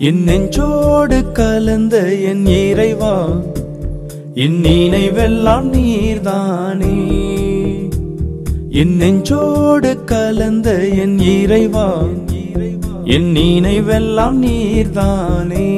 என் நெஞ்சோடு கலந்த என் இறைவா என் நினைவெல்லாம் நீர்தானே என் நெஞ்சோடு கலந்த என் இறைவா என் நினைவெல்லாம் நீர்தானே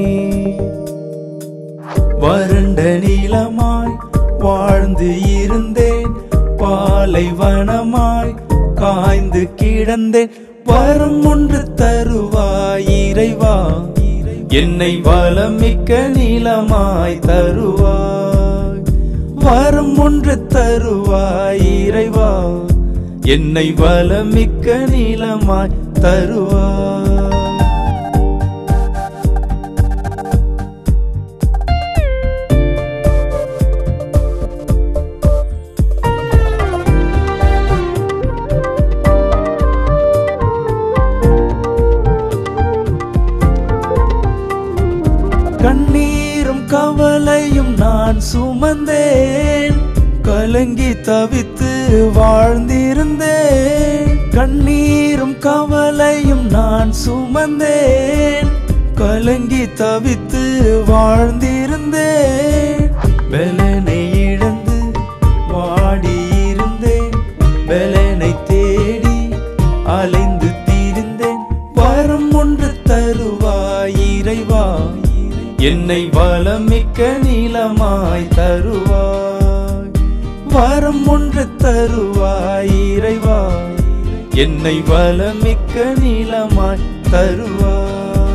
வறண்ட நீளமாய் வாழ்ந்து இருந்தேன் பாலைவனமாய் காய்ந்து கிடந்தேன் வரம் ஒன்று தருவாய் இறைவா என்னை வளமிக்க நீளமாய் தருவாய் வரம் ஒன்று தருவாய் இறைவா என்னை வளமிக்க நீளமாய் தருவாய் கண்ணீரும் கவலையும் நான் சுமந்தேன் கலங்கி தவித்து வாழ்ந்திருந்தேன் கண்ணீரும் கவலையும் நான் சுமந்தேன் கலங்கி தவித்து வாழ்ந்திருந்தேன் பலனை இழந்து வாடியிருந்தேன் பலனை தேடி அலைந்து தீர்ந்தேன் வரம் ஒன்று தருவாய் இறைவா என்னை வளமிக்க நீளமாய் தருவாய் வரம் ஒன்று தருவாய் இறைவா என்னை வளமிக்க நீளமாய் தருவாய்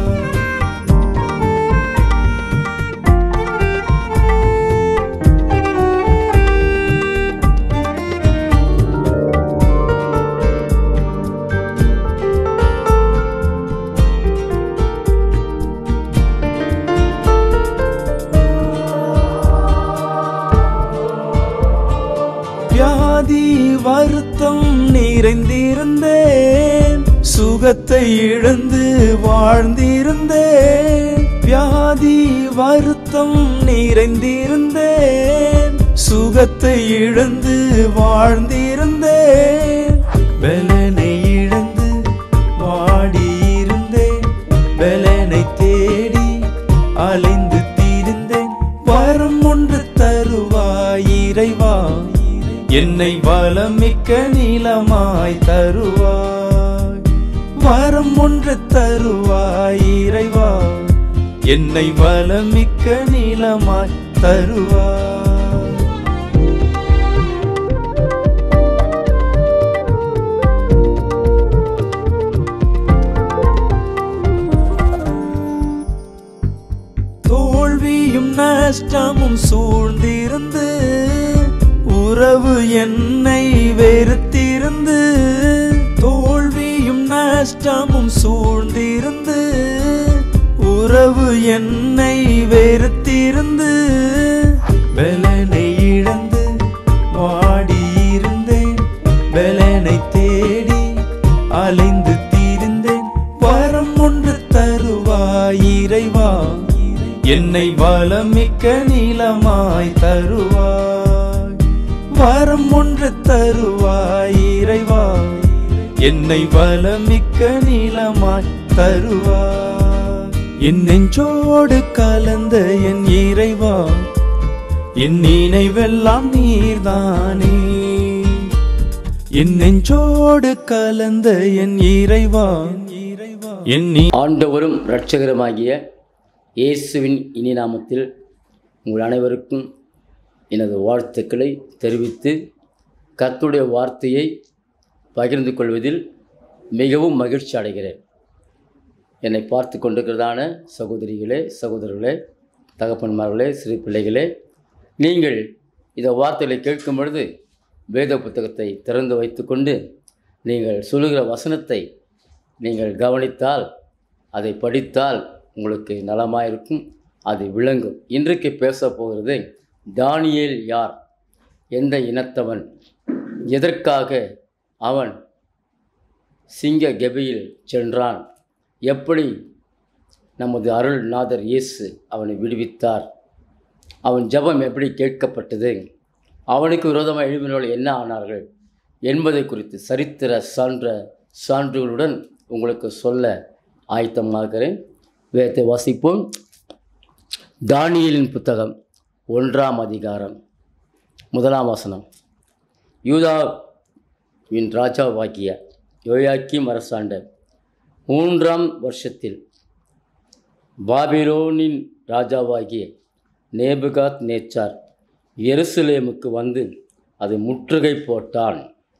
வியாதி வருத்தம் நிறைந்திருந்தேன் சுகத்தை இழந்து வாழ்ந்திருந்தேன் வியாதி வருத்தம் நிறைந்திருந்தேன் சுகத்தை இழந்து வாழ்ந்திருந்தேன் பலனை இழந்து வாடியிருந்தேன் பலனை தேடி அலைந்து தீர்ந்தேன் வரம் ஒன்று தருவாய் இறைவா என்னை வளமிக்க நீளமாய் தருவாய் வரம் ஒன்று தருவாய் இறைவா என்னை வளமிக்க நீளமாய் தருவாய் தோல்வியும் நஷ்டமும் சூழ்ந்திருந்து உறவு என்னை வெறுத்திருந்து தோல்வியும் நஷ்டமும் சூழ்ந்திருந்து உறவு என்னை வெறுத்திருந்து பலனை இழந்து வாடியிருந்தேன் பலனை தேடி அலைந்து தீர்ந்தேன் வரம் ஒன்று தருவாய் இறைவா என்னை வளமிக்க நீளமாய் தருவாய் வரம் ஒன்று தருவாய் இறைவா என்னை வளமிக்க நீளமாய் தருவாய் என் நெஞ்சோடு கலந்த என் இறைவா என் நினைவெல்லாம் நீர்தானே என் நெஞ்சோடு கலந்த என் இறைவா என் நீ ஆண்டவரும் இரட்சகருமாகிய இயேசுவின் இனி நாமத்தில் உங்கள் அனைவருக்கும் எனது வாழ்த்துக்களை தெரிவித்து கர்த்தருடைய வார்த்தையை பகிர்ந்து கொள்வதில் மிகவும் மகிழ்ச்சி அடைகிறேன் என்னை பார்த்து கொண்டிருக்கிறதான சகோதரிகளே சகோதரர்களே தகப்பன்மார்களே சிறு பிள்ளைகளே நீங்கள் இந்த வார்த்தைகளை கேட்கும் பொழுது வேத புத்தகத்தை திறந்து வைத்துக்கொண்டு நீங்கள் சொல்லுகிற வசனத்தை நீங்கள் கவனித்தால் அதை படித்தால் உங்களுக்கு நலமாயிருக்கும் அது விளங்கும் இன்றைக்கு பேச போகிறது தானியேல் யார் எந்த இனத்தவன் எதற்காக அவன் சிங்க கெபியில் சென்றான் எப்படி நமது அருள்நாதர் இயேசு அவனை விடுவித்தார் அவன் ஜெபம் எப்படி கேட்கப்பட்டது அவனுக்கு விரோதமாக எழுப்பினவர்கள் என்ன ஆனார்கள் என்பதை குறித்து சரித்திர சான்ற சான்றுகளுடன் உங்களுக்கு சொல்ல ஆயத்தமாகிறேன் வேதத்தை வாசிப்போம் தானியேலின் புத்தகம் ஒன்றாம் அதிகாரம் முதலாம் வசனம் யூதாவின் ராஜாவாகிய யோயாக்கிம் அரசாண்ட மூன்றாம் வருஷத்தில் பாபிலோனின் ராஜாவாகிய நேபுகாத் நேச்சார் எருசலேமுக்கு வந்து அது முற்றுகை போட்டான்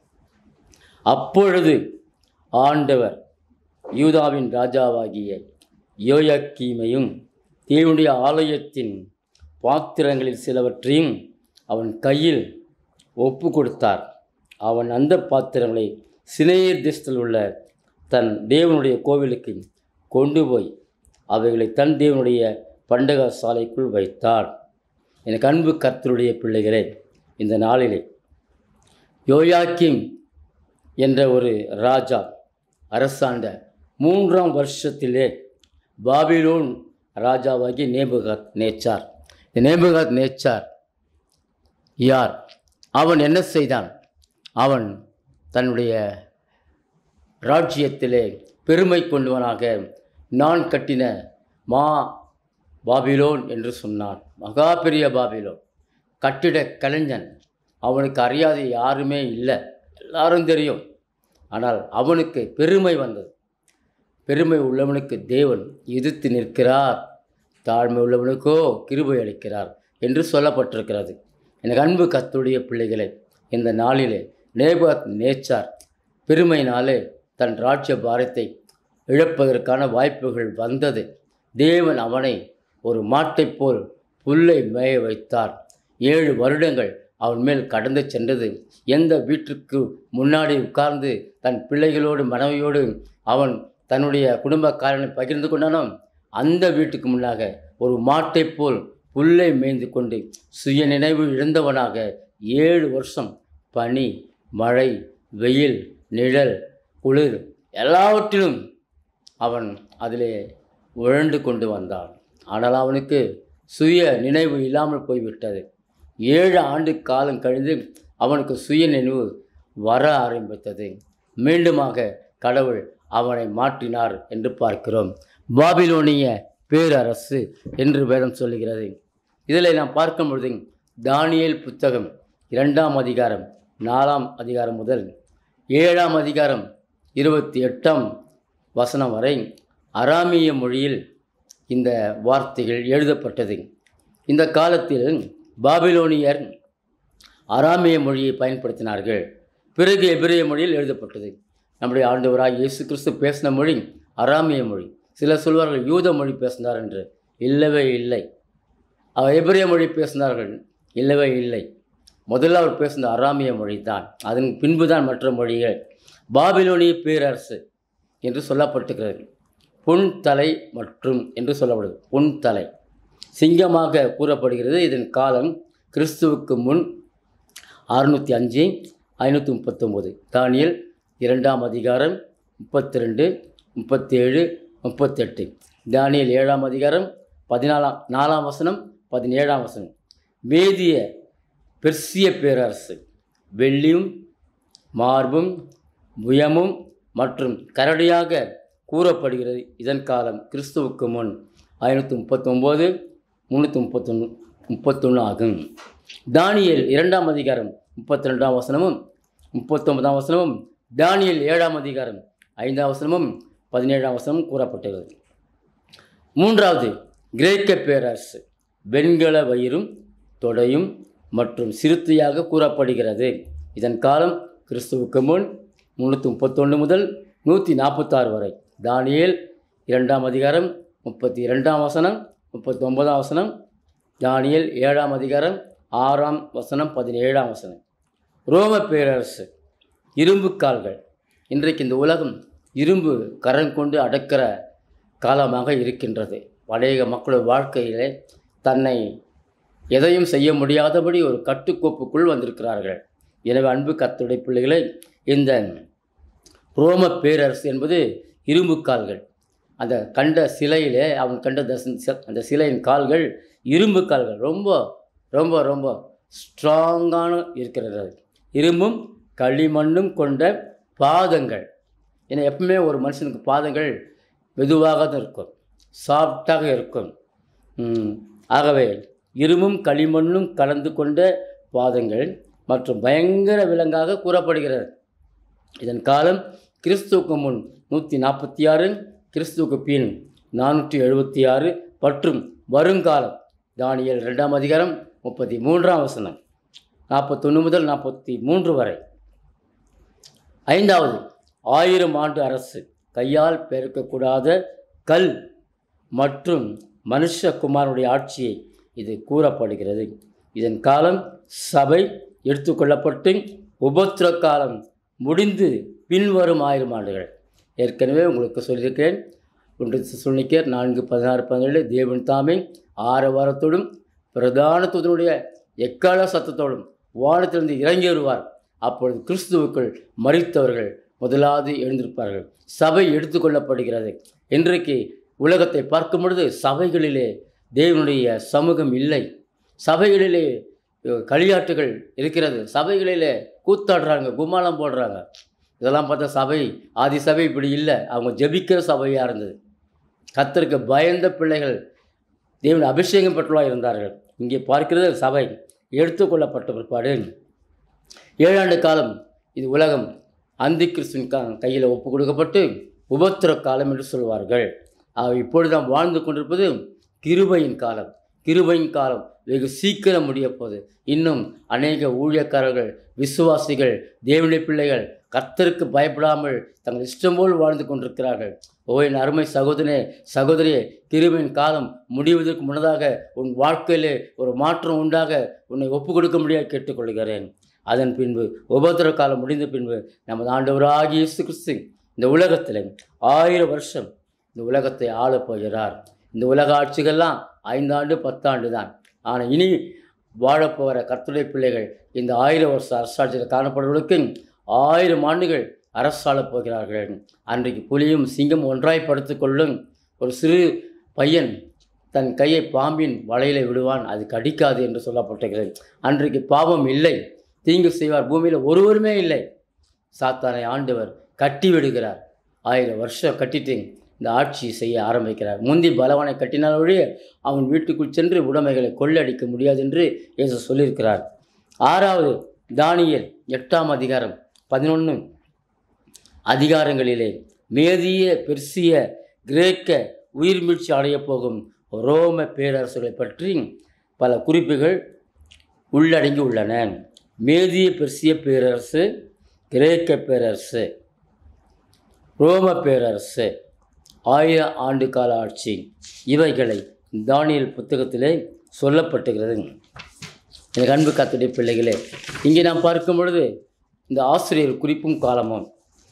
அப்பொழுது ஆண்டவர் யூதாவின் ராஜாவாகிய யோயக்கீமையும் தேவனுடைய ஆலயத்தின் பாத்திரங்களில் சிலவற்றையும் அவன் கையில் ஒப்பு கொடுத்தார் அவன் அந்த பாத்திரங்களை சினேயர் தேசத்தில் உள்ள தன் தேவனுடைய கோவிலுக்கு கொண்டு போய் அவைகளை தன் தேவனுடைய பண்டக சாலைக்குள் வைத்தார் எனக்கு அன்பு கர்த்தருடைய பிள்ளைகளே இந்த நாளிலே யோயாக்கிம் என்ற ஒரு ராஜா அரசாண்ட மூன்றாம் வருஷத்திலே பாபிலோன் ராஜாவாகி நேபுகாத் நேச்சார் இந்த நேபுகாத் நேச்சார் யார் அவன் என்ன செய்தான் அவன் தன்னுடைய ராஜ்யத்திலே பெருமை கொண்டவனாக நான் கட்டின மா பாபிலோன் என்று சொன்னான் மகா பெரிய பாபிலோன் கட்டிட கலைஞன் அவனுக்கு அறியாத யாருமே இல்லை எல்லாரும் தெரியும் ஆனால் அவனுக்கு பெருமை வந்தது பெருமை உள்ளவனுக்கு தேவன் எதிர்த்து நிற்கிறார் தாழ்மை உள்ளவனுக்கோ கிருபை அளிக்கிறார் என்று சொல்லப்பட்டிருக்கிறது எனக்கு அன்பு கத்துடைய பிள்ளைகளே இந்த நாளிலே நேபாத் நேச்சார் பெருமையினாலே தன் ராஜ்ய பாரத்தை இழப்பதற்கான வாய்ப்புகள் வந்தது தேவன் அவனை ஒரு மாட்டைப் போல் புல்லை மேய வைத்தார் ஏழு வருடங்கள் அவன் மேல் கடந்து சென்றது எந்த வீட்டிற்கு முன்னாடி உட்கார்ந்து தன் பிள்ளைகளோடு மனைவியோடு அவன் தன்னுடைய குடும்பக்காரனை பகிர்ந்து கொண்டானோ அந்த வீட்டுக்கு முன்னாக ஒரு மாட்டைப் போல் புல்லை மேய்ந்து கொண்டு சுய நினைவு இழந்தவனாக ஏழு வருஷம் பனி மழை வெயில் நிழல் குளிர் எல்லாவற்றிலும் அவன் அதிலே உழண்டு கொண்டு வந்தான் ஆனால் அவனுக்கு சுய நினைவு இல்லாமல் போய்விட்டது ஏழு ஆண்டு காலம் கழிந்து அவனுக்கு சுய நினைவு வர ஆரம்பித்தது மீண்டுமாக கடவுள் அவனை மாற்றினார் என்று பார்க்கிறோம் பாபிலோனிய பேரரசு என்று வேதம் சொல்லுகிறது இதில் நாம் பார்க்கும் பொழுது தானியேல் புத்தகம் இரண்டாம் அதிகாரம் நாலாம் அதிகாரம் முதல் ஏழாம் அதிகாரம் இருபத்தி எட்டாம் வசனம் வரை அராமிய மொழியில் இந்த வார்த்தைகள் எழுதப்பட்டது இந்த காலத்தில் பாபிலோனியர் அராமிய மொழியை பயன்படுத்தினார்கள் பிறகு எபிரேய மொழியில் எழுதப்பட்டது நம்முடைய ஆண்டவராக இயேசு கிறிஸ்து பேசின மொழி அராமிய மொழி சிலர் சொல்வார்கள் யூத மொழி பேசினார் என்று இல்லவே இல்லை அவர் எபிரேய மொழி பேசினார்கள் இல்லவே இல்லை முதல்ல அவர் பேசின அராமிய மொழி தான் அதன் பின்பு தான் மற்ற மொழிகள் பாபிலோனிய பேரரசு என்று சொல்லப்பட்டிருக்கிறது பொன் தலை மற்றும் என்று சொல்லப்படுது பொன் தலை சிங்கமாக கூறப்படுகிறது இதன் காலம் கிறிஸ்துவுக்கு முன் அறுநூற்றி அஞ்சு ஐநூற்றி முப்பத்தொம்போது தானியல் இரண்டாம் அதிகாரம் முப்பத்தி ரெண்டு முப்பத்தேழு முப்பத்தெட்டு தானியல் ஏழாம் அதிகாரம் பதினாலாம் நாலாம் வசனம் பதினேழாம் வசனம் வேதிய பெர்சிய பேரரசு வெள்ளியும் மார்பும் புயமும் மற்றும் கரடியாக கூறப்படுகிறது இதன் காலம் கிறிஸ்துவுக்கு முன் ஐநூற்றி முப்பத்தொம்போது முந்நூற்றி முப்பத்தொன்று முப்பத்தொன்று ஆகும் தானியல் இரண்டாம் அதிகாரம் முப்பத்தி ரெண்டாம் வசனமும் முப்பத்தொன்பதாம் வசனமும் தானியல் ஏழாம் அதிகாரம் ஐந்தாம் வசனமும் பதினேழாம் வசனமும் கூறப்பட்டுள்ளது மூன்றாவது கிரேக்க பேரரசு வெண்கல வயிறும் தொடையும் மற்றும் சிறுத்தையாக கூறப்படுகிறது இதன் காலம் கிறிஸ்துவுக்கு முன் முந்நூற்றி முப்பத்தொன்று முதல் நூற்றி நாற்பத்தாறு வரை தானியேல் இரண்டாம் அதிகாரம் முப்பத்தி இரண்டாம் வசனம் முப்பத்தொன்பதாம் வசனம் தானியேல் ஏழாம் அதிகாரம் ஆறாம் வசனம் பதினேழாம் வசனம் ரோம பேரரசு இரும்பு கால்கள் இன்றைக்கு இந்த உலகம் இரும்பு கரம் கொண்டு அடக்கிற காலமாக இருக்கின்றது பழைய மக்களோட வாழ்க்கையிலே தன்னை எதையும் செய்ய முடியாதபடி ஒரு கட்டுக்கோப்புக்குள் வந்திருக்கிறார்கள் எனவே அன்பு கத்துடைய பிள்ளைகளை இந்த ரோம பேரரசு என்பது இரும்பு கால்கள் அந்த கண்ட சிலையிலே அவன் கண்ட தச- ச- அந்த சிலையின் கால்கள் இரும்பு கால்கள் ரொம்ப ரொம்ப ரொம்ப ஸ்ட்ராங்கான இருக்கிறது இரும்பும் களிமண்ணும் கொண்ட பாதங்கள் ஏன்னா எப்பவுமே ஒரு மனுஷனுக்கு பாதங்கள் மெதுவாக தான் இருக்கும் சாஃப்டாக இருக்கும் ம், ஆகவே இரும்பும் களிமண்ணும் கலந்து கொண்ட பாதங்கள் மற்றும் பயங்கர விலங்காக கூறப்படுகிறது இதன் காலம் கிறிஸ்துவுக்கு முன் நூற்றி நாற்பத்தி ஆறு கிறிஸ்துவுக்கு பின் நானூற்றி எழுபத்தி ஆறு மற்றும் வருங்காலம் தானியல் ரெண்டாம் அதிகாரம் முப்பத்தி மூன்றாம் வசனம் நாற்பத்தொன்று முதல் நாற்பத்தி மூன்று வரை ஐந்தாவது ஆயிரம் ஆண்டு அரசு கையால் பெருக்கக்கூடாத கல் மற்றும் மனுஷகுமாரனுடைய ஆட்சியை இது கூறப்படுகிறது இதன் காலம் சபை எடுத்துக்கொள்ளப்பட்டு உபத்திர காலம் முடிந்து பின்வரும் ஆயிரம் ஆண்டுகள் ஏற்கனவே உங்களுக்கு சொல்லியிருக்கிறேன் ஒன்று சுனிக்கர் நான்கு பதினாறு பதினேழு தேவன் தாமே ஆரவாரத்தோடும் பிரதான தூதனுடைய எக்கால சத்தத்தோடும் வானத்திலிருந்து இறங்கி வருவார் அப்பொழுது கிறிஸ்துவுக்குள் மறித்தவர்கள் முதலாவது எழுந்திருப்பார்கள் சபை எடுத்துக்கொள்ளப்படுகிறது இன்றைக்கு உலகத்தை பார்க்கும் பொழுது சபைகளிலே தேவனுடைய சமூகம் இல்லை சபைகளிலே அஹ், களியாட்டுகள் இருக்கிறது சபைகளிலே கூத்தாடுறாங்க கும்மாளம் போடுறாங்க இதெல்லாம் பார்த்தா சபை ஆதி சபை இப்படி இல்லை அவங்க ஜெபிக்கிற சபையாக இருந்தது கத்தருக்கு பயந்த பிள்ளைகள் தேவன் அபிஷேகம் பெற்றவர்களாக இருந்தார்கள் இங்கே பார்க்கிறது சபை எடுத்துக்கொள்ளப்பட்ட பிற்பாடு ஏழாண்டு காலம் இது உலகம் அந்தி கிறிஸ்துவின் கா கையில் ஒப்பு கொடுக்கப்பட்டு உபத்திர காலம் என்று சொல்வார்கள் ஆக இப்பொழுது நாம் வாழ்ந்து கொண்டிருப்பது கிருபையின் காலம் கிருபையின் காலம் வெகு சீக்கிரம் முடிய போகுது இன்னும் அநேக ஊழியக்காரர்கள் விசுவாசிகள் தேவனுடைய பிள்ளைகள் கர்த்தருக்கு பயப்படாமல் தங்கள் இஷ்டம் போல் வாழ்ந்து கொண்டிருக்கிறார்கள் ஓ என் அருமை சகோதரனே சகோதரியே கிருபையின் காலம் முடிவதற்கு முன்னதாக உன் வாழ்க்கையிலே ஒரு மாற்றம் உண்டாக உன்னை ஒப்பு கொடுக்க முடியாது கேட்டுக்கொள்கிறேன் அதன் பின்பு உபத்திர காலம் முடிந்த பின்பு நமது ஆண்டவராகிய இயேசு கிறிஸ்து இந்த உலகத்தில் ஆயிரம் வருஷம் இந்த உலகத்தை ஆளப் போகிறார் இந்த உலக ஆட்சிகள்லாம் ஐந்தாண்டு பத்தாண்டு தான் ஆனால் இனி வாழப்போகிற கர்த்தருடைய பிள்ளைகள் இந்த ஆயிரம் வருஷ அரசாட்சியில் காணப்படுவதற்கு ஆயிரம் ஆண்டுகள் அரசாளப் போகிறார்கள் அன்றைக்கு புலியும் சிங்கம் ஒன்றாய் படுத்துக்கொள்ளும் ஒரு சிறு பையன் தன் கையை பாம்பின் வலையில விடுவான் அது கடிக்காது என்று சொல்லப்பட்டிருக்கிறது அன்றைக்கு பாவம் இல்லை தீங்கு செய்வார் பூமியில் ஒருவருமே இல்லை சாத்தானை ஆண்டவர் கட்டி விடுகிறார் ஆயிரம் வருஷம் கட்டிட்டு இந்த ஆட்சி செய்ய ஆரம்பிக்கிறார் முந்தி பலவானை கட்டினால் ஒழிய அவன் வீட்டுக்குள் சென்று உடைமைகளை கொள்ளடிக்க முடியாது என்று இயேசு சொல்லியிருக்கிறார் ஆறாவது தானியல் எட்டாம் அதிகாரம் பதினொன்று அதிகாரங்களிலே மேதிய பெர்சிய கிரேக்க உயிர்மீழ்ச்சி அடையப் போகும் ரோம பேரரசுகளை பற்றி பல குறிப்புகள் உள்ளடங்கி உள்ளன மேதிய பெர்சிய பேரரசு கிரேக்க பேரரசு ரோம பேரரசு ஆயிரம் ஆண்டு கால ஆட்சி இவைகளை தானியல் புத்தகத்திலே சொல்லப்பட்டுகிறது எனக்கு அன்பு காத்துடைய பிள்ளைகளே இங்கே நாம் பார்க்கும் பொழுது இந்த ஆசிரியர் குறிப்பும் காலமும்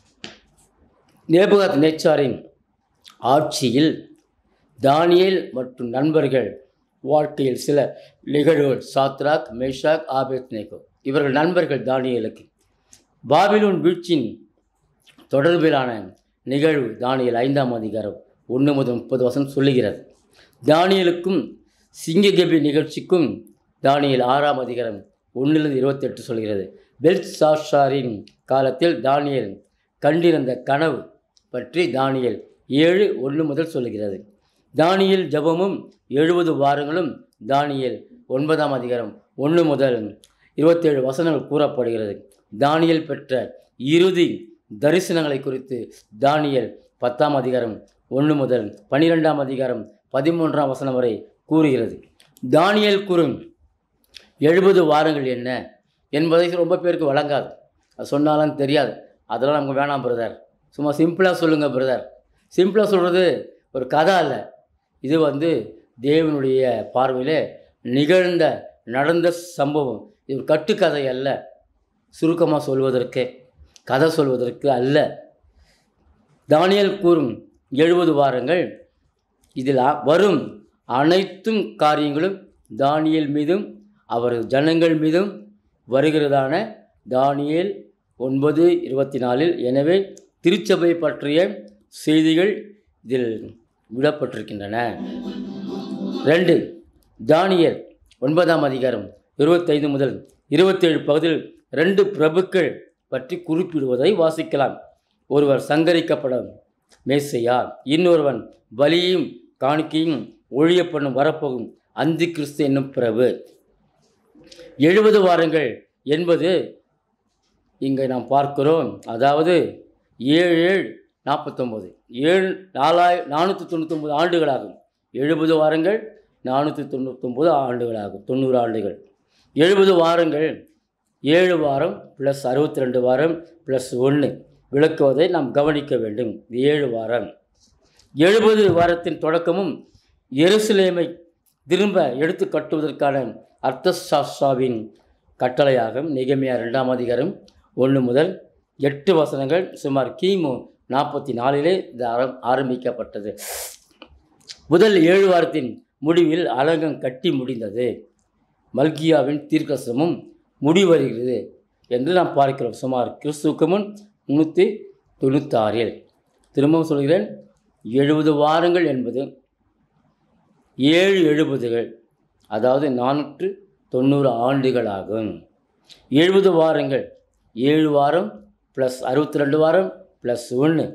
நேபுகாத் நேச்சாரின் ஆட்சியில் தானியேல் மற்றும் நண்பர்கள் வாழ்க்கையில் சில நிகழ்வுகள் சாத்ராக் மேஷாக் ஆபேத்நேகோ இவர்கள் நண்பர்கள் தானியேலுக்கு பாபிலோன் வீழ்ச்சியின் தொடர்பிலான நிகழ்வு தானியல் ஐந்தாம் அதிகாரம் ஒன்று முதல் முப்பது வசனம் சொல்லுகிறது தானியலுக்கும் சிங்ககபி நிகழ்ச்சிக்கும் தானியல் ஆறாம் அதிகாரம் ஒன்றிலிருந்து இருபத்தெட்டு சொல்கிறது பெல்சாஷாரின் காலத்தில் தானியல் கண்டிருந்த கனவு பற்றி தானியல் ஏழு ஒன்று முதல் சொல்லுகிறது தானியல் ஜெபமும் எழுபது வாரங்களும் தானியல் ஒன்பதாம் அதிகாரம் ஒன்று முதல் இருபத்தேழு வசனங்கள் கூறப்படுகிறது தானியல் பெற்ற இறுதி தரிசனங்களை குறித்து தானியல் பத்தாம் அதிகாரம் ஒன்று முதல் பன்னிரெண்டாம் அதிகாரம் பதிமூன்றாம் வசனம் வரை கூறுகிறது தானியல் கூறும் எழுபது வாரங்கள் என்ன என்பதை ரொம்ப பேருக்கு வழங்காது அது சொன்னாலும் தெரியாது அதெல்லாம் நமக்கு வேணாம் பிரதர் சும்மா சிம்பிளாக சொல்லுங்கள் பிரதர் சிம்பிளாக சொல்கிறது ஒரு கதை அல்ல இது வந்து தேவனுடைய பார்வையில் நிகழ்ந்த நடந்த சம்பவம் இது ஒரு கட்டுக்கதை அல்ல சுருக்கமாக சொல்வதற்கு கதை சொல்வதற்கு அல்ல தானியல் கூறும் எழுபது வாரங்கள் இதில் அ- வரும் அனைத்தும் காரியங்களும் தானியேல் மீதும் அவரது ஜனங்கள் மீதும் வருகிறதான தானியேல் ஒன்பது இருபத்தி நாலில் எனவே திருச்சபை பற்றிய செய்திகள் இதில் விடப்பட்டிருக்கின்றன ரெண்டு தானியல் ஒன்பதாம் அதிகாரம் இருபத்தைந்து முதல் இருபத்தேழு பகுதியில் ரெண்டு பிரபுக்கள் பற்றி குறிப்பிடுவதை வாசிக்கலாம் ஒருவர் சங்கரிக்கப்படும் மேசையா இன்னொருவன் பலியும் காணிக்கையும் ஒழியப்படும் வரப்போகும் அந்தி கிறிஸ்து என்னும் பிரபு எழுபது வாரங்கள் என்பது இங்கே நாம் பார்க்கிறோம் அதாவது ஏழு ஏழு நாற்பத்தொம்போது ஏழு நாலாய் நானூற்றி தொண்ணூத்தொம்பது ஆண்டுகளாகும் எழுபது வாரங்கள் நானூற்றி தொண்ணூத்தொம்பது ஆண்டுகளாகும் தொண்ணூறு ஆண்டுகள் எழுபது வாரங்கள் ஏழு வாரம் ப்ளஸ் அறுபத்தி ரெண்டு வாரம் ப்ளஸ் ஒன்று விளக்குவதை நாம் கவனிக்க வேண்டும் இது ஏழு வாரம் எழுபது வாரத்தின் தொடக்கமும் எருசலேமை திரும்ப எடுத்து கட்டுவதற்கான அர்த்தசாஸ்திராவின் கட்டளையாகும் நிகமையா ரெண்டாம் அதிகாரம் ஒன்று முதல் எட்டு வசனங்கள் சுமார் கிமு நாற்பத்தி நாலிலே இது ஆரம் ஆரம்பிக்கப்பட்டது முதல் ஏழு வாரத்தின் முடிவில் அலங்கம் கட்டி முடிந்தது மல்கியாவின் தீர்க்கசமும் முடிவருகிறது என்று நாம் பார்க்கிறோம் சுமார் கிறிஸ்துவுக்கு முன் முன்னூற்றி தொண்ணூத்தாறில் திரும்பவும் சொல்கிறேன் எழுபது வாரங்கள் என்பது ஏழு எழுபதுகள் அதாவது நானூற்று தொண்ணூறு ஆண்டுகள் ஆகும் எழுபது வாரங்கள் ஏழு வாரம் ப்ளஸ் அறுபத்தி ரெண்டு வாரம் ப்ளஸ் ஒன்று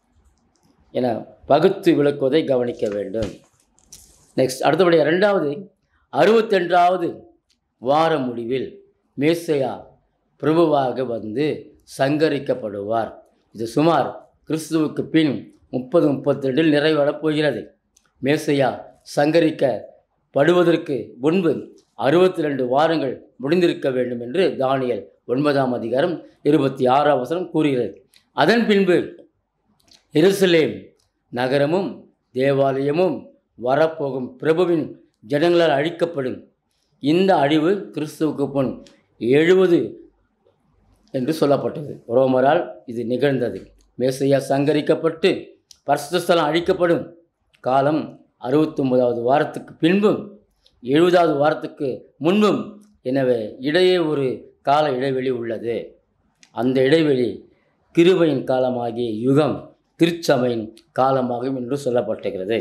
என பகுத்து விளக்குவதை கவனிக்க வேண்டும் நெக்ஸ்ட் அடுத்தபடியாக ரெண்டாவது அறுபத்தெண்டாவது வார முடிவில் மேசையா பிரபுவாக வந்து சங்கரிக்கப்படுவார் இது சுமார் கிறிஸ்துவுக்கு பின் முப்பது முப்பத்தி ரெண்டில் நிறைவேறப் போகிறது மேசையா சங்கரிக்கப்படுவதற்கு முன்பு அறுபத்தி ரெண்டு வாரங்கள் முடிந்திருக்க வேண்டும் என்று தானியல் ஒன்பதாம் அதிகாரம் இருபத்தி ஆறாம் வசனம் கூறுகிறது அதன் பின்பு எருசலேம் நகரமும் தேவாலயமும் வரப்போகும் பிரபுவின் ஜனங்களால் அழிக்கப்படும் இந்த அழிவு கிறிஸ்துவுக்கு முன் எழுபது என்று சொல்லப்பட்டது ரோமரால் இது நிகழ்ந்தது மேசையா சங்கரிக்கப்பட்டு பரிசுத்தலம் அழிக்கப்படும் காலம் அறுபத்தொன்பதாவது வாரத்துக்கு பின்பும் எழுபதாவது வாரத்துக்கு முன்பும் எனவே இடையே ஒரு கால இடைவெளி உள்ளது அந்த இடைவெளி கிருபையின் காலமாகிய யுகம் திருச்சபையின் காலமாகும் என்று சொல்லப்பட்டிருக்கிறது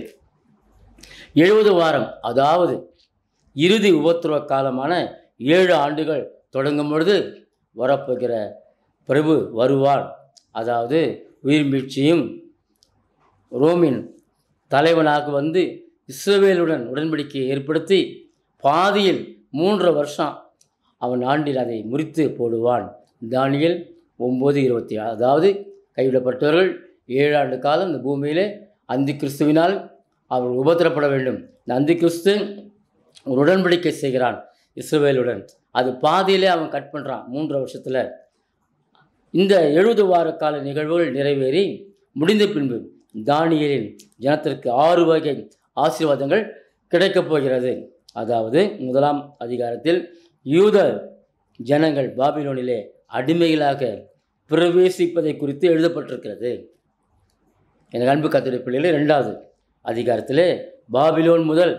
எழுபது வாரம் அதாவது இறுதி உபத்திரவ காலமான ஏழு ஆண்டுகள் தொடங்கும் பொழுது வரப்போகிற பிரபு வருவான் அதாவது உயிர் மீட்சியும் ரோமின் தலைவனாக வந்து இஸ்ரவேலுடன் உடன்படிக்கையை ஏற்படுத்தி பாதியில் மூன்று வருஷம் அவன் ஆண்டில் அதை முறித்து போடுவான் தானியல் ஒம்பது இருபத்தி ஆறு அதாவது கைவிடப்பட்டவர்கள் ஏழு ஆண்டு காலம் இந்த பூமியிலே அந்தி கிறிஸ்துவினால் அவர் உபத்திரப்பட வேண்டும் இந்த அந்தி கிறிஸ்து ஒரு உடன்படிக்கை செய்கிறான் இஸ்ரவேலுடன் அது பாதியிலே அவன் கட் பண்ணுறான் மூன்று வருஷத்தில் இந்த எழுபது வார கால நிகழ்வுகள் நிறைவேறி முடிந்த பின்பு தானியலின் ஜனத்திற்கு ஆறு வகை ஆசீர்வாதங்கள் கிடைக்கப் போகிறது அதாவது முதலாம் அதிகாரத்தில் யூத ஜனங்கள் பாபிலோனிலே அடிமைகளாக பிரவேசிப்பதை குறித்து எழுதப்பட்டிருக்கிறது எனக்கு அன்பு கத்துடைய பிள்ளைகளே ரெண்டாவது அதிகாரத்திலே பாபிலோன் முதல்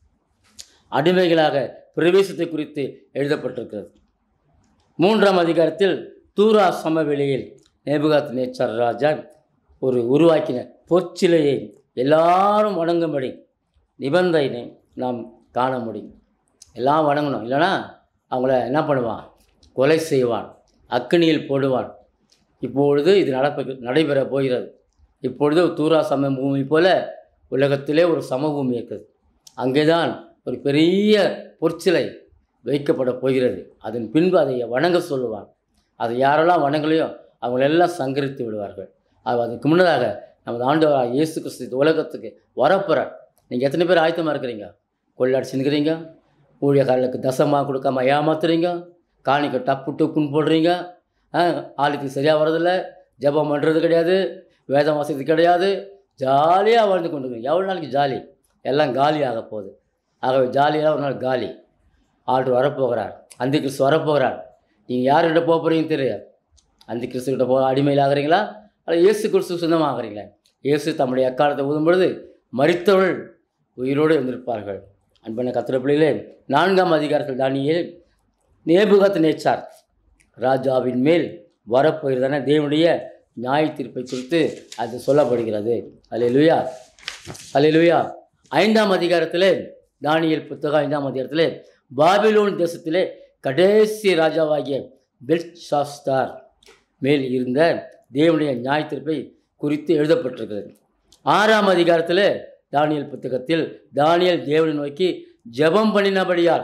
அடிமைகளாக பிரவேசத்தை குறித்து எழுதப்பட்டிருக்கிறது மூன்றாம் அதிகாரத்தில் தூரா சமவெளியில் நேபுகாத் நேச்சர் ராஜா ஒரு உருவாக்கின பொற்சிலையை எல்லாரும் வணங்கும்படி நிபந்தனை நாம் காண முடியும் எல்லாம் வணங்கணும் இல்லைன்னா அவங்கள என்ன பண்ணுவான் கொலை செய்வான் அக்கினியில் போடுவான் இப்பொழுது இது நடப்ப நடைபெற போகிறது இப்பொழுது தூரா சம பூமி போல உலகத்திலே ஒரு சமபூமி இருக்குது அங்கேதான் ஒரு பெரிய பொற்சிலை வைக்கப்பட போகிறது அதன் பின்பு அதை வணங்க சொல்லுவான் அதை யாரெல்லாம் வணங்கலையோ அவங்களெல்லாம் சங்கரித்து விடுவார்கள் அது அதுக்கு முன்னதாக நமது ஆண்டவராக இயேசு கிறிஸ்து இந்த உலகத்துக்கு வரப்போகிறார் நீங்கள் எத்தனை பேர் ஆயத்தமாக இருக்கிறீங்க கொள்ளாடிச்சுன்னுக்கிறீங்க ஊழியக்காரர்களுக்கு தசமாக கொடுக்காம ஏமாத்துறீங்க காணிக்க டப்பு டப்புன்னு போடுறீங்க ஆ, ஆளுக்கு சரியாக வர்றதில்ல ஜெபம் பண்ணுறது கிடையாது வேதம் வாசிக்கிறது கிடையாது ஜாலியாக வாழ்ந்து கொண்டு இருக்கீங்க. எவ்வளோ நாளைக்கு ஜாலி எல்லாம் காலி ஆக போகுது ஆகவே ஜாலியாக ஒரு நாள் காலி ஆண்டு வரப்போகிறார் அந்த கிறிஸ்து வரப்போகிறார் நீங்கள் யார்கிட்ட போக போகிறீங்கன்னு தெரியாது அந்த கிறிஸ்துக்கிட்ட போக அடிமையில் ஆகிறீங்களா அல்லது இயேசு கிறிஸ்து சொந்தமாகறீங்களா இயேசு தம்முடைய அக்காலத்தை ஊதும் பொழுது மரித்தவர்கள் உயிரோடு இருந்திருப்பார்கள் அன்பான கத்திர பிள்ளைகளே நான்காம் அதிகாரத்தில் தானியேல் நேபுகத் நேச்சார் ராஜாவின் மேல் வரப்போகிறதான தேவனுடைய நியாய தீர்ப்பை குறித்து அது சொல்லப்படுகிறது அல்லேலூயா அல்லேலூயா ஐந்தாம் அதிகாரத்திலே தானியேல் புத்தகம் ஐந்தாம் அதிகாரத்திலே பாபிலோன் தேசத்திலே கடைசி ராஜாவாகிய பெல்ஷாஸ்தார் மேல் இருந்த தேவனுடைய நியாய தீர்ப்பை குறித்து எழுதப்பட்டிருக்கிறது ஆறாம் அதிகாரத்தில் தானியல் புத்தகத்தில் தானியல் தேவனை நோக்கி ஜெபம் பண்ணினபடியால்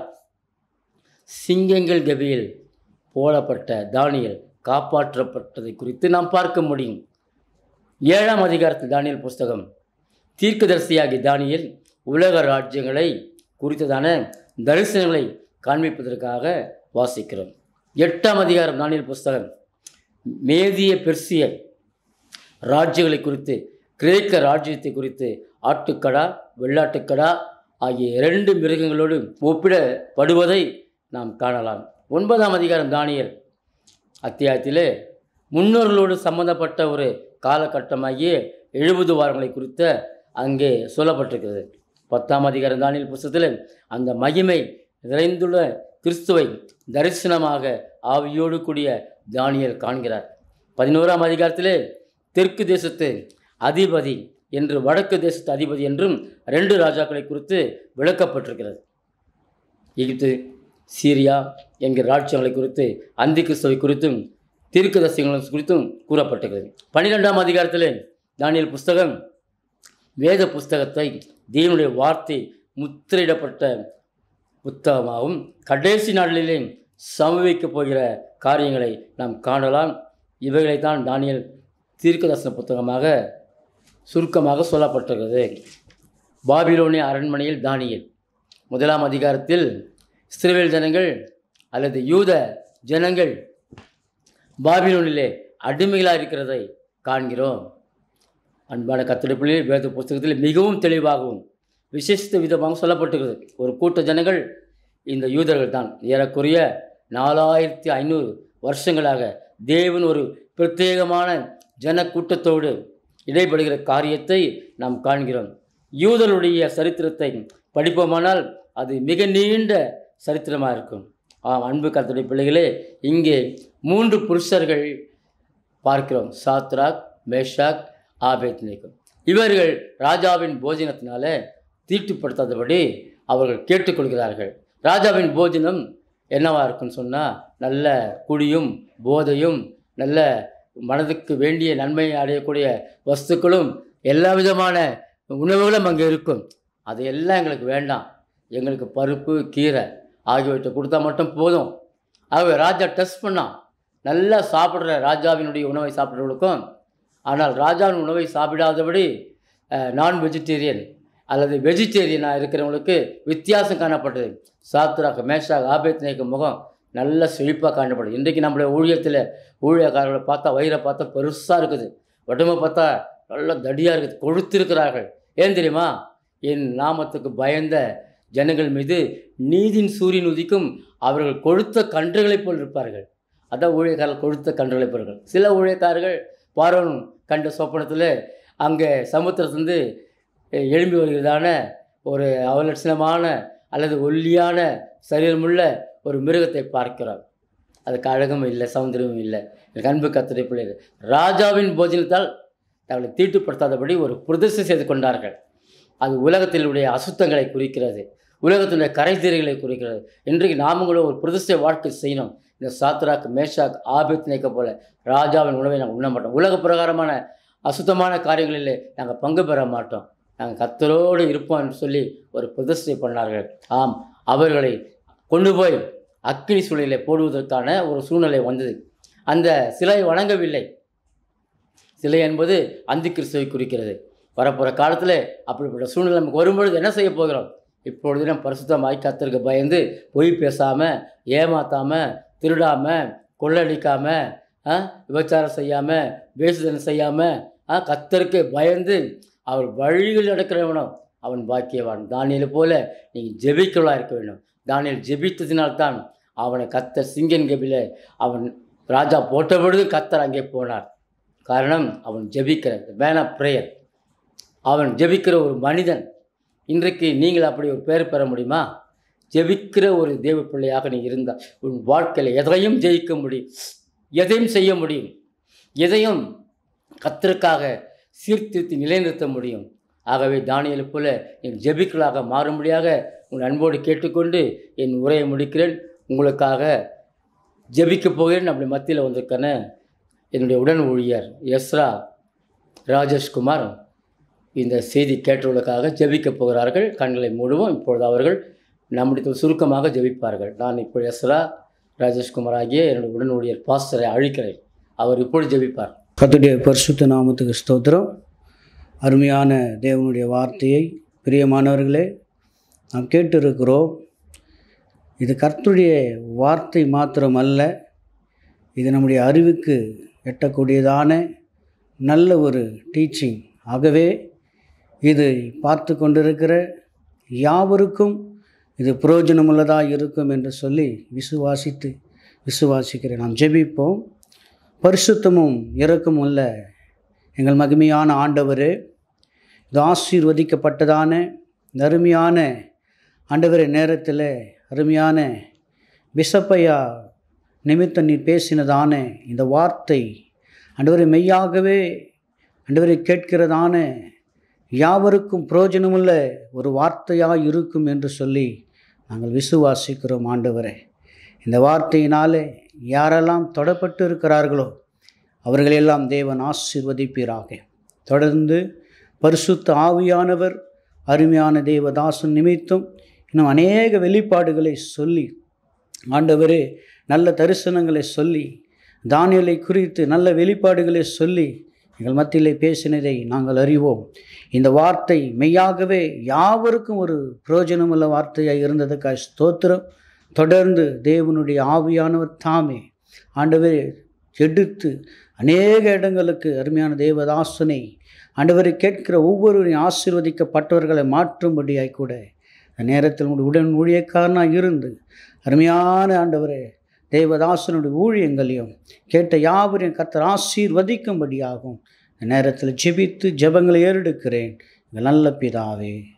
சிங்கங்கள் கபியில் போடப்பட்ட தானியல் காப்பாற்றப்பட்டதை குறித்து நாம் பார்க்க முடியும் ஏழாம் அதிகாரத்தில் தானியல் புஸ்தகம் தீர்க்கதரிசியாகிய தானியல் உலக ராஜ்யங்களை குறித்ததான தரிசனங்களை காண்பிப்பதற்காக வாசிக்கிறோம் எட்டாம் அதிகாரம் தானியல் புஸ்தகம் மேதிய பெர்சிய ராஜ்யங்களை குறித்து கிரேக்க ராஜ்யத்தை குறித்து ஆட்டுக்கடா வெள்ளாட்டுக்கடா ஆகிய இரண்டு மிருகங்களோடு ஒப்பிடப்படுவதை நாம் காணலாம் ஒன்பதாம் அதிகாரம் தானியல் அத்தியாயத்திலே முன்னோர்களோடு சம்பந்தப்பட்ட ஒரு காலகட்டமாகிய எழுபது வாரங்களை குறித்த அங்கே சொல்லப்பட்டிருக்கிறது பத்தாம் அதிகாரம் தானியல் புஸ்தகத்தில் அந்த மகிமை நிறைந்துள்ள கிறிஸ்துவை தரிசனமாக ஆவியோடு கூடிய தானியல் காண்கிறார் பதினோராம் அதிகாரத்திலே தெற்கு தேசத்து அதிபதி என்று வடக்கு தேசத்து அதிபதி என்றும் ரெண்டு ராஜாக்களை குறித்து விளக்கப்பட்டிருக்கிறது எகிப்து சீரியா என்கிற ராஜ்யங்களை குறித்து அந்தி கிறிஸ்துவை குறித்தும் தீர்க்கதரிசிகள் குறித்தும் கூறப்பட்டிருக்கிறது பன்னிரெண்டாம் அதிகாரத்தில் தானியல் புஸ்தகம் வேத புஸ்தகத்தை தேவனுடைய வார்த்தை முத்திரையிடப்பட்ட புத்தகமாகவும் கடைசி நாளிலே சமவிக்கப் போகிற காரியங்களை நாம் காணலாம் இவைகளைத்தான் தானியல் தீர்க்கதர்சன புத்தகமாக சுருக்கமாக சொல்லப்பட்டிருக்கிறது பாபிலோனிய அரண்மனையில் தானியல் முதலாம் அதிகாரத்தில் இஸ்ரவேல் ஜனங்கள் அல்லது யூத ஜனங்கள் பாபிலோனிலே அடிமைகளாக இருக்கிறதை காண்கிறோம் அன்பான கத்திரிப்பிள்ளை வேத புஸ்தகத்தில் மிகவும் தெளிவாகவும் விசேஷித்த விதமாக சொல்லப்பட்டிருக்கிறது ஒரு கூட்ட ஜனங்கள் இந்த யூதர்கள் தான் ஏறக்குறைய நாலாயிரத்தி ஐநூறு வருஷங்களாக தேவன் ஒரு பிரத்யேகமான ஜன கூட்டத்தோடு இடைப்படுகிற காரியத்தை நாம் காண்கிறோம் யூதருடைய சரித்திரத்தை படிப்போமானால் அது மிக நீண்ட சரித்திரமாக இருக்கும் ஆம் அன்பு கர்த்தருடைய பிள்ளைகளே இங்கே மூன்று புருஷர்கள் பார்க்கிறோம் சாத்ராக் மேஷாக் ஆபேத்நேகம் இவர்கள் ராஜாவின் போஜனத்தினால தீட்டுப்படுத்தாதபடி அவர்கள் கேட்டுக்கொள்கிறார்கள் ராஜாவின் போஜனம் என்னவா இருக்குன்னு சொன்னால் நல்ல குடியும் போதையும் நல்ல மனதுக்கு வேண்டிய நன்மையை அடையக்கூடிய வஸ்துக்களும் எல்லா விதமான உணவுகளும் அங்கே இருக்கும் அது எல்லாம் எங்களுக்கு வேண்டாம் எங்களுக்கு பருப்பு கீரை ஆகியவற்றை கொடுத்தா மட்டும் போதும் ஆகவே ராஜா டெஸ்ட் பண்ணான் நல்லா சாப்பிட்ற ராஜாவினுடைய உணவை சாப்பிட்றவங்களுக்கும் ஆனால் ராஜாவின் உணவை சாப்பிடாதபடி நான் வெஜிடேரியன் அல்லது வெஜிடேரியனாக இருக்கிறவங்களுக்கு வித்தியாசம் காணப்பட்டது சாத்ராக் மேஷாக் ஆபேத்னேக்கு முகம் நல்ல செழிப்பாக காணப்படுது இன்றைக்கு நம்மளுடைய ஊழியத்தில் ஊழியக்காரர்களை பார்த்தா வயிறை பார்த்தா பெருசாக இருக்குது உடம்பை பார்த்தா நல்ல தடியாக இருக்குது கொழுத்திருக்கிறார்கள் ஏன் தெரியுமா என் நாமத்துக்கு பயந்த ஜனங்கள் மீது நீதின் சூரியன் உதிக்கும் அவர்கள் கொழுத்த கன்றுகளைப் போல் இருப்பார்கள் அதான் ஊழியக்காரர்கள் கொழுத்த கன்றுகளைப் போல்கள் சில ஊழியக்காரர்கள் பார்வன் கண்ட சொப்பனத்தில் அங்கே சமுத்திரத்திலிருந்து எழும்பி வருகிறதான ஒரு அவலட்சணமான அல்லது ஒல்லியான சரீரமுள்ள ஒரு மிருகத்தை பார்க்கிறோம் அதுக்கு அழகும் இல்லை சௌந்தரியமும் இல்லை எனக்கு அன்பு கத்திரை பிள்ளைகள் ராஜாவின் போஜனத்தால் தங்களை தீட்டுப்படுத்தாதபடி ஒரு பிரதிஷ்டை செய்து கொண்டார்கள் அது உலகத்தினுடைய அசுத்தங்களை குறிக்கிறது உலகத்தினுடைய கரைதீரைகளை குறிக்கிறது இன்றைக்கு நாமங்களும் ஒரு பிரதிஷ்டை வாழ்க்கை செய்யணும் இந்த சாத்ராக் மேஷாக் ஆபித் நினைக்க போல ராஜாவின் உணவை நாங்கள் உண்ண மாட்டோம் உலக பிரகாரமான அசுத்தமான காரியங்களிலே நாங்கள் பங்கு பெற மாட்டோம் நாங்கள் கத்தரோடு இருப்போம் என்று சொல்லி ஒரு பிரதிஷ்டை பண்ணார்கள் ஆம் அவர்களை கொண்டு போய் அக்கினி சூழலை போடுவதற்கான ஒரு சூழ்நிலை வந்தது அந்த சிலை வணங்கவில்லை சிலை என்பது அந்தி கிறிஸ்துவை குறிக்கிறது வரப்போகிற காலத்தில் அப்படிப்பட்ட சூழ்நிலை நமக்கு வரும்பொழுது என்ன செய்ய போகிறோம் இப்பொழுது நம்ம பரிசுத்தமாய் கத்தருக்கு பயந்து பொய் பேசாமல் ஏமாத்தாமல் திருடாமல் கொள்ளடிக்காமல் விபச்சாரம் செய்யாமல் வேசுதனம் செய்யாமல் கத்தருக்கு பயந்து அவர் வழியில் நடக்கிறவனோ அவன் பாக்கியவான் தானியலை போல நீங்கள் ஜெபிக்கலாக இருக்க வேண்டும் தானியல் ஜெபித்ததினால்தான் அவனை கத்தர் சிங்கன் கபில அவன் ராஜா போட்ட பொழுது கத்தர் அங்கே போனார் காரணம் அவன் ஜெபிக்கிற மேன் ஆஃப் ப்ரேயர் அவன் ஜெபிக்கிற ஒரு மனிதன் இன்றைக்கு நீங்கள் அப்படி ஒரு பேர் பெற முடியுமா ஜெபிக்கிற ஒரு தேவ பிள்ளையாக நீ இருந்தால் உன் வாழ்க்கையில் எதையும் ஜெயிக்க முடியும் எதையும் செய்ய முடியும் எதையும் கத்தருக்காக சீர்திருத்தி நிலைநிறுத்த முடியும் ஆகவே தானியலை போல என் ஜெபிக்கலாக மாறும்படியாக உன் அன்போடு கேட்டுக்கொண்டு என் உரையை முடிக்கிறேன் உங்களுக்காக ஜெபிக்கப் போகிறேன் அப்படி மத்தியில் வந்திருக்கான என்னுடைய உடன் ஊழியர் எஸ்ரா ராஜேஷ்குமார் இந்த செய்தி கேட்டவர்களுக்காக ஜெபிக்கப் போகிறார்கள் கண்களை மூடுவோம் இப்பொழுது அவர்கள் நம்முடைய சுருக்கமாக ஜெபிப்பார்கள் நான் இப்போ எஸ்ரா ராஜேஷ்குமார் ஆகிய என்னுடைய உடன் ஊழியர் பாஸ்டரை அழிக்கிறேன் அவர் இப்பொழுது ஜெபிப்பார் கர்த்தருடைய பரிசுத்த நாமத்துக்கு ஸ்தோத்திரம் அருமையான தேவனுடைய வார்த்தையை பிரியமானவர்களே நாம் கேட்டிருக்கிறோம் இது கர்த்தருடைய வார்த்தை மாத்திரம் அல்ல இது நம்முடைய அறிவுக்கு எட்டக்கூடியதான நல்ல ஒரு டீச்சிங் ஆகவே இது பார்த்து கொண்டிருக்கிற யாவருக்கும் இது பிரயோஜனமுள்ளதாக இருக்கும் என்று சொல்லி விசுவாசித்து விசுவாசிக்கிறேன் நாம் ஜெபிப்போம் பரிசுத்தமும் இரக்கமும் உள்ள எங்கள் மகிமையான ஆண்டவரே இது ஆசீர்வதிக்கப்பட்டதான இந்த அருமையான ஆண்டவரே நேரத்தில் அருமையான பிசப்பையா நிமித்த நீர் பேசினதான இந்த வார்த்தை ஆண்டவரை மெய்யாகவே ஆண்டவரை கேட்கிறதான யாவருக்கும் பிரயோஜனமுள்ள ஒரு வார்த்தையாக இருக்கும் என்று சொல்லி நாங்கள் விசுவாசிக்கிறோம் ஆண்டவரே இந்த வார்த்தையினாலே யாரெல்லாம் தொடப்பட்டு இருக்கிறார்களோ அவர்களெல்லாம் தேவன் ஆசீர்வதிப்பீராக தொடர்ந்து பரிசுத்த ஆவியானவர் அருமையான தேவதாசன் நிமித்தம் இன்னும் அநேக வெளிப்பாடுகளை சொல்லி ஆண்டவரே நல்ல தரிசனங்களை சொல்லி தானியலை குறித்து நல்ல வெளிப்பாடுகளை சொல்லி எங்கள் மத்தியிலே பேசினதை நாங்கள் அறிவோம் இந்த வார்த்தை மெய்யாகவே யாவருக்கும் ஒரு பிரயோஜனமுள்ள வார்த்தையாக இருந்ததுக்காக ஸ்தோத்திரம் தொடர்ந்து தேவனுடைய ஆவியானவர் தாமே ஆண்டவரே எடுத்து அநேக இடங்களுக்கு அருமையான தேவதாசனை ஆண்டவரை கேட்கிற ஒவ்வொருவரையும் ஆசீர்வதிக்கப்பட்டவர்களை மாற்றும்படியாய் கூட அந்த நேரத்தில் உங்களுடைய உடன் ஊழியக்காரனாக இருந்து அருமையான ஆண்டவரே தேவதாசனுடைய ஊழியங்களையும் கேட்ட யாவரையும் கர்த்தர் ஆசீர்வதிக்கும்படியாகும் இந்த நேரத்தில் ஜெபித்து ஜெபங்களை ஏறெடுக்கிறேன் எங்கள் நல்ல பிதாவே